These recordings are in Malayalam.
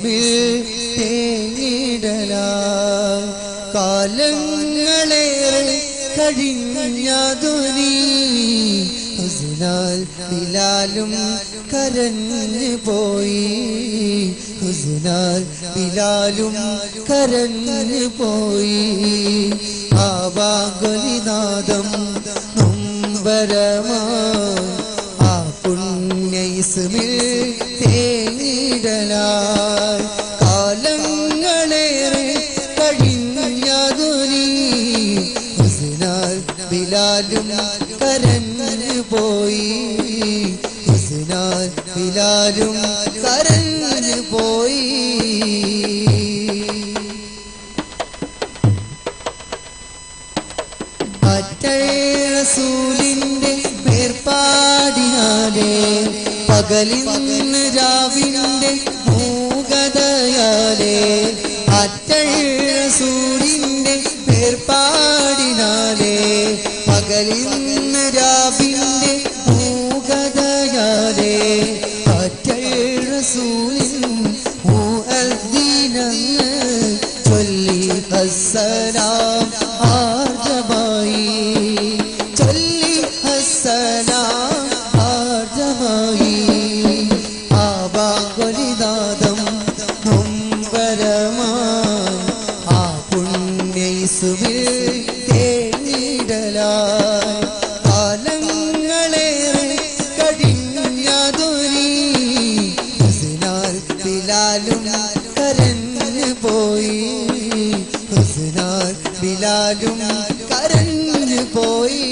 തേങ്ങിടലായി കാലങ്ങളേറെ കഴിഞ്ഞതു നീ ഹുസ്നാൽ ബിലാലും കരഞ്ഞു പോയി ഹുസ്നാൽ ബിലാലും കരഞ്ഞു പോയി ആവാഗലിനാദം നൊമ്പരമായി ആ പുണ്യ ഇസ്മിൽ തേങ്ങിടലായി കാലങ്ങളേറെ കഴിഞ്ഞതു നീ ഹുസ്നാൽ ബിലാലും കരഞ്ഞു പോയി ഹുസ്നാൽ ബിലാലും കരഞ്ഞു പോയി റസൂലിന്റെ മേർപ്പാടിനാലേ പകലിന്ന് രാവിന്റെ മൂകതയാലേ അറ്റൾ റസൂലിന്റെ മേർപ്പാടിനാലേ പകലിന്ന് രാവിന്റെ മൂകതയാലേ അറ്റൾ റസൂലിൻ മുഅദ്ദിനെന്ന് ചൊല്ലി അസ്സലാം ആർജമായി ചൊല്ലി അസ്സലാം ആർജമായി ആവാങ്കൊലിനാദം നൊമ്പരമായി ആ പുണ്യ ഇസുവിൽ തേങ്ങിടലായി കാലങ്ങളേറെ കഴിഞ്ഞതുരീ ഹുസ്നാൽ ബിലാലും കരഞ്ഞു പോയി ഹുസ്നാൽ ബിലാലും കരഞ്ഞു പോയി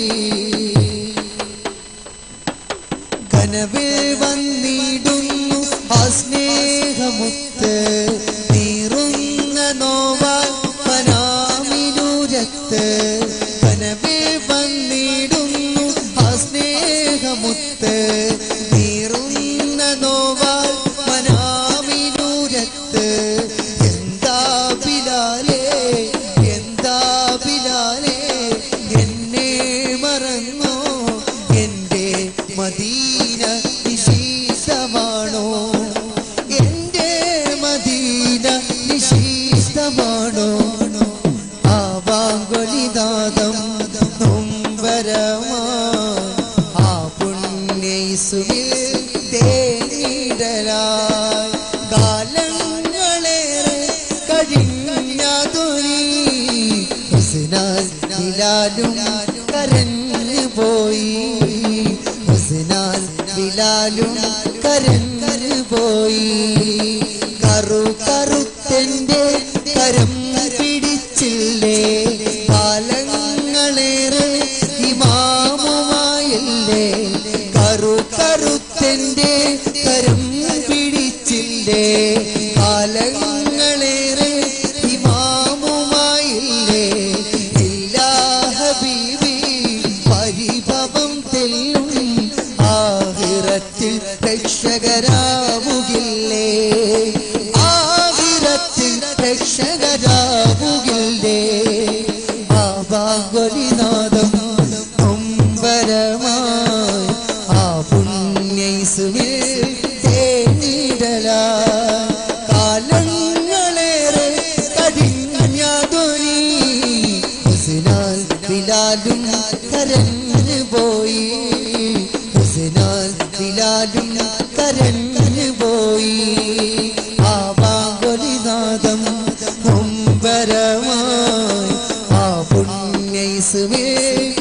കനവിൽ വന്നിടുന്നു ആ സ്നേഹമുത്ത് നീറുന്ന നോവാൽ പനാമിനൂരത്ത് കനവിൽ വന്നിടുന്നു ആ സ്നേഹമുത്ത് നീറുന്ന നോവാൽ പനാമിനൂരത്ത് എന്താ ബിലാലേ എന്താ ബിലാലേ എന്നെ മറന്നോ എന്റെ മദീന നിശീസമാണോ എന്റെ മദീന നിശീസമാണോ ആവാങ്കൊലിനാദം നൊമ്പരമായി ആ പുണ്യസുവിൽ തേങ്ങിടലായി കാലങ്ങളേറെ കഴിഞ്ഞതുരീ ഹുസ്നാൽ ബിലാലും കരഞ്ഞു പോയി ഹുസ്നാൽ ബിലാലും കരഞ്ഞു പോയി കറു കറുത്തന്റെ കരം പിടിച്ചില്ലേ കാലങ്ങളേറെ ഇമാമുമായല്ലേ കറു കറുത്തന്റെ കരം പിടിച്ചില്ലേ കാലങ്ങളേറെ ഇമാമുമായില്ലേ ഇല്ലാ ഹബീബി പരിഭവം തെല്ലും ആഹിറത്തിൽ രക്ഷകരാവുകില്ലേ ആഹിറത്തിൽ രക്ഷകരാവുകില്ലേ ആവാഗൊലിനാദം നൊമ്പരമായി ആ പുണ്യസുവിൽ തേനിടലായി കാലങ്ങളേറെ കടിഞ്ഞതൊരി ഹുസ്നാൽ ബിലാലും കരഞ്ഞു പോയി ഹുസ്നാൽ ബിലാലും കരഞ്ഞു പോയി ആവാഗൊലിനാദം നൊമ്പരമായി ആ പുണ്യസുവിൽ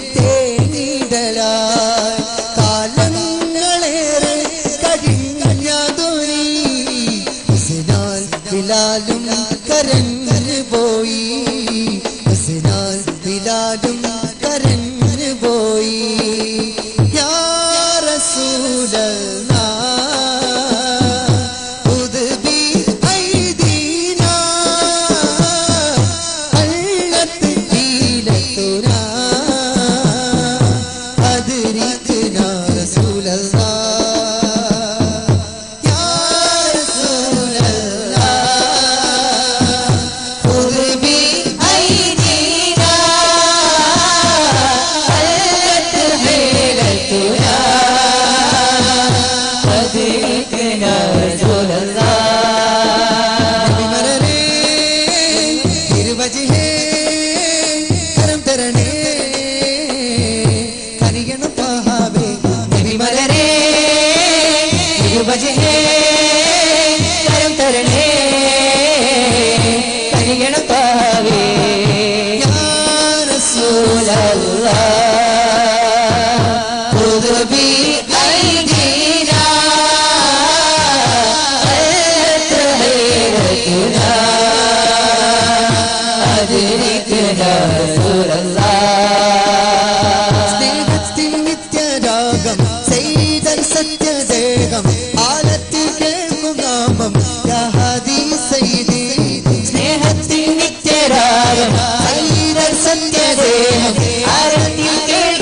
തേനിടലായി കാലങ്ങളേറെ കഴിഞ്ഞതൊരി ഹുസ്നാൽ ബിലാലും കരഞ്ഞു പോയി ഹുസ്നാൽ ബിലാലും കരഞ്ഞു പോയി യാ റസൂലല്ലാഹ് خذ بأيدينا قلت حيلتنا أدركنا رسول الله يا رسول الله خذ بأيدينا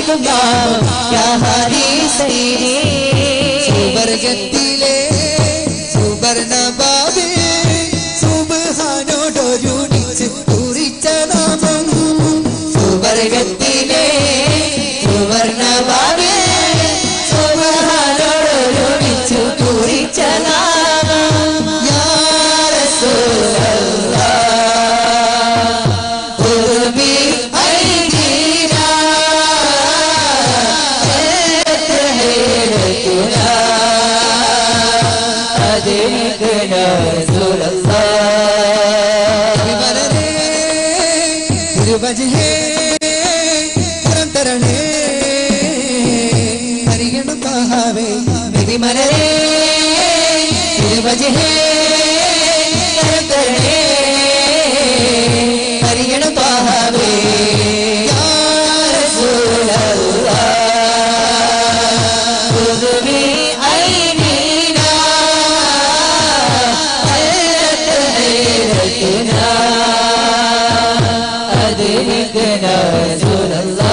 കേൾക്കും നാമം യാ ഹരി സൈരി സുവർഗത്തിലെ സുവർണ ബാബേ സുബഹാനോടൊരുമിച്ച് കുറിച്ച നാമം സുവർഗത്തിലെ സുവർണഭാവേ സുവർണോടൊരുമിച്ചു കുറിച്ച നാമം യാ ഉറുമി ഐദീന അതിനിക്കന റസൂലല്ലാ തിരുവരരേ, തിരുവജഹേ, കരം തരണേ, ഹരിയണം മഹാവേ, വിധിമലരേ തിരുവജഹേ കരതരണേ ഹരിയണ പാഹവേ യാ റസൂലല്ലാ ഉദുബി ഐനീന ഹൈറത്ത് ഹൈറത്തുന അദ്രികന റസൂലല്ലാ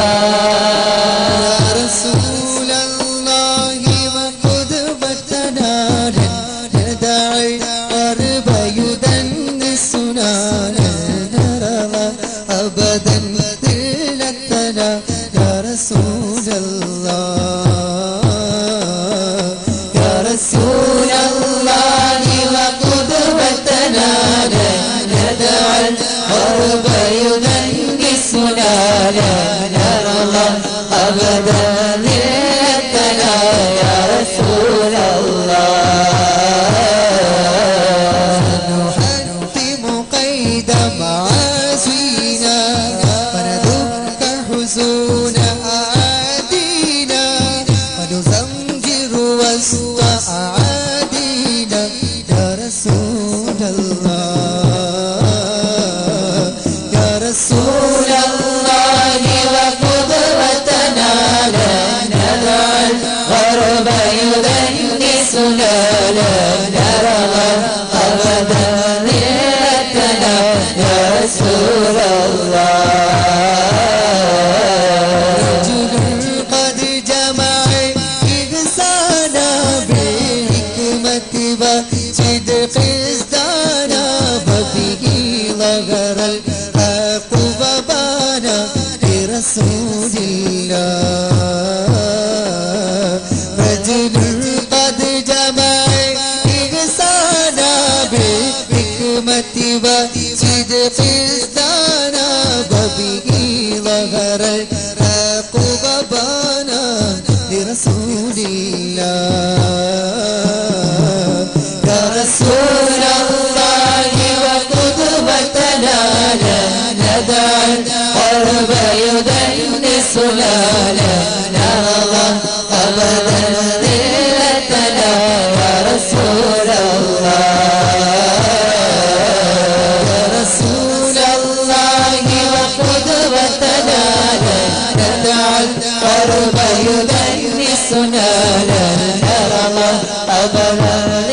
رسول الله وقدوتنا ندعي قرب يدنسنا نرى أبدا ذلتنا يا رسول الله يا رسول رسول الله وقدوتنا ندعو القرب يدنسنا لا نرى أبدا ذلتنا يا رسول الله نحتم قيد معاصينا فنذك حزون أعادينا ونزمجر وسط أعادينا يا رسول الله يا رسول رسول الله وقدوتنا لا نرى الغرب يدنسنا لا نرى أبدا ذلتنا يا رسول الله رجل قد جمع إحسانا بالحكمة وصدق ازدانا وبه ظهر الحق وبانا لرسول الله رجل قد جمع إحسانا بالحكمة وصدق ازدانا وبه ظهر الحق وبانا لرسول الله يا رسول الله وقدوتنا لا ندع القرب يدنسنا لا نرى أبدا ذلتنا يا رسول الله يا رسول الله وقدوتنا لا ندع القرب يدنسنا لا نرى أبدا